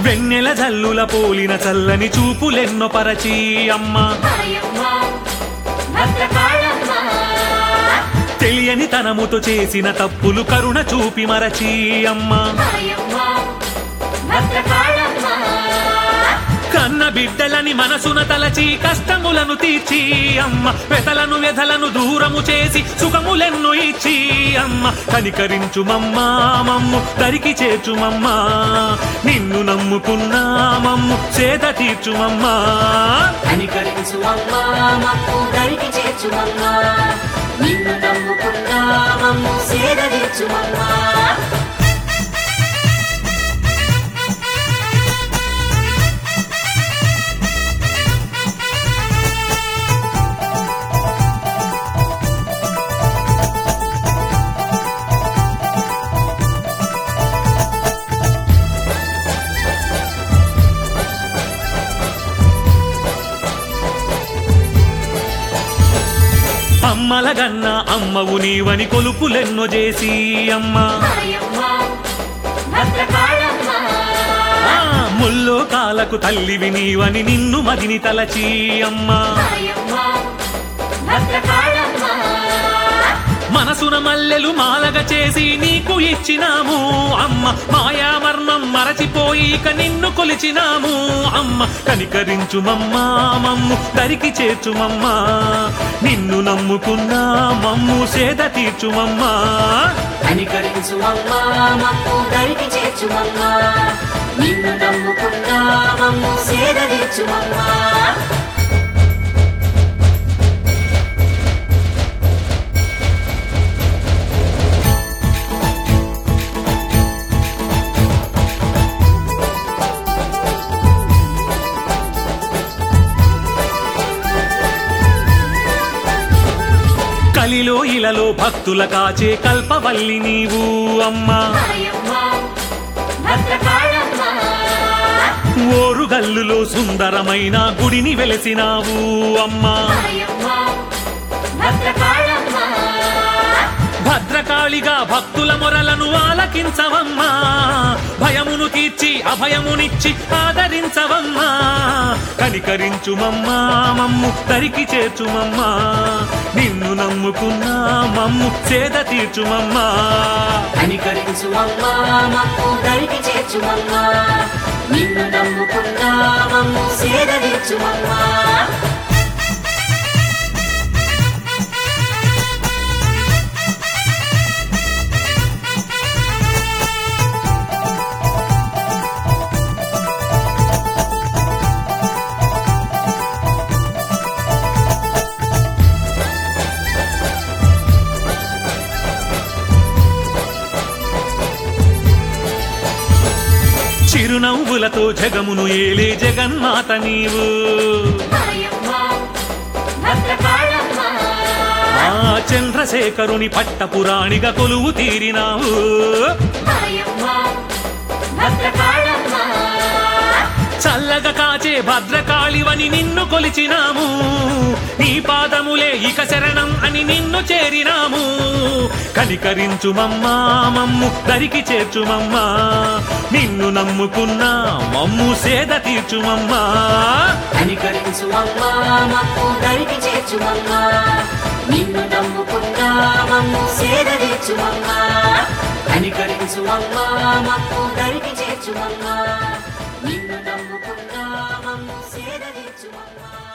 వెన్నెల జల్లుల పోలిన చల్లని చూపులెన్నో పరచి అమ్మ మాయమ్మ భద్రకాళమ్మ తెలియని తనముతో చేసిన తప్పులు కరుణ చూపి మరచి అమ్మ మాయమ్మ భద్రకాళమ్మ కన్న బిడ్డలని మనసున తలచి కష్టములను తీర్చి అమ్మ వెతలను వ్యధలను దూరము చేసి సుఖములెన్నో ఇచ్చి అమ్మ కనికరించుమమ్మ మమ్ము దరికి చేర్చుమమ్మ నిన్ను నమ్ముకున్నా మమ్ము సేద తీర్చుమమ్మా కనికరించు అమ్మ మమ్ము దరికి చేర్చుమమ్మ నిన్ను నమ్ముకున్నా మమ్ము సేదరించుమమ్మ అమ్మల గన్న అమ్మవు నీవని కొలుపులెన్నో చేసి అమ్మ మాయమ్మ భద్రకాళమ్మ ఆ, ముల్లో కాలకు తల్లివి నీవని నిన్ను మదిని తలచి అమ్మ మాయమ్మ భద్రకాళమ్మ మనసున మల్లెలు మాలగ చేసి నీకు ఇచ్చినాము అమ్మ మాయామర్మం మరచిపోయి ఇక నిన్ను కొలిచినాము అమ్మ కనికరించుమమ్మ మమ్ము దరికి చేర్చుమమ్మ నిన్ను నమ్ముకున్నా మమ్ము సేద తీర్చుమమ్మా కనికరించు అమ్మ మమ్ము దరికి చేర్చుమమ్మ నిన్ను నమ్ముకున్నా మమ్ము సేదరించుమమ్మ కలిలో ఇలలో భక్తుల కాచే కల్పవల్లి నీవు అమ్మా మాయమ్మ భద్రకాళమ్మ ఓరుగల్లులో సుందరమైన గుడిని వెలసినావు అమ్మా మాయమ్మ భద్రకాళమ్మ భద్రకాళిగా భక్తుల మొరలను ఆలకించవమ్మా భయమును తీర్చి అభయమునిచ్చి ఆదరించవమ్మా కనికరించుమమ్మా మమ్ము దరికి చేర్చుమమ్మా నిన్ను నమ్ముకున్నా మమ్ము సేద తీర్చుమమ్మా కనికరించు అమ్మ మమ్ము దరికి చేర్చుమమ్మ నిన్ను నమ్ముకున్నా మమ్ము సేదరించుమమ్మ చిరునవ్వులతో జగమును ఏలే జగన్మాత నీవు మాయమ్మ భద్రకాళమ్మ ఆ చంద్రశేఖరుని పట్టపురాణిగా కొలువు తీరినావు మాయమ్మ భద్రకాళమ్మ చల్లగా కాచే భద్రకాళివని నిన్ను కొలిచినాము నీ పాదములే ఇక శరణం అని నిన్ను చేరినాము కనికరించుమమ్మా మమ్ము దరికి చేర్చుమమ్మా నిన్ను నమ్ముకున్నా మమ్ము సేద తీర్చుమమ్మా కనికరించు అమ్మ మమ్ము దరికి చేర్చుమమ్మ నిన్ను నమ్ముకున్నా మమ్ము సేదరించుమమ్మ కనికరించు అమ్మ మమ్ము దరికి చేర్చుమమ్మ నిన్ను నమ్ముకున్నా మమ్ము సేదరించుమమ్మ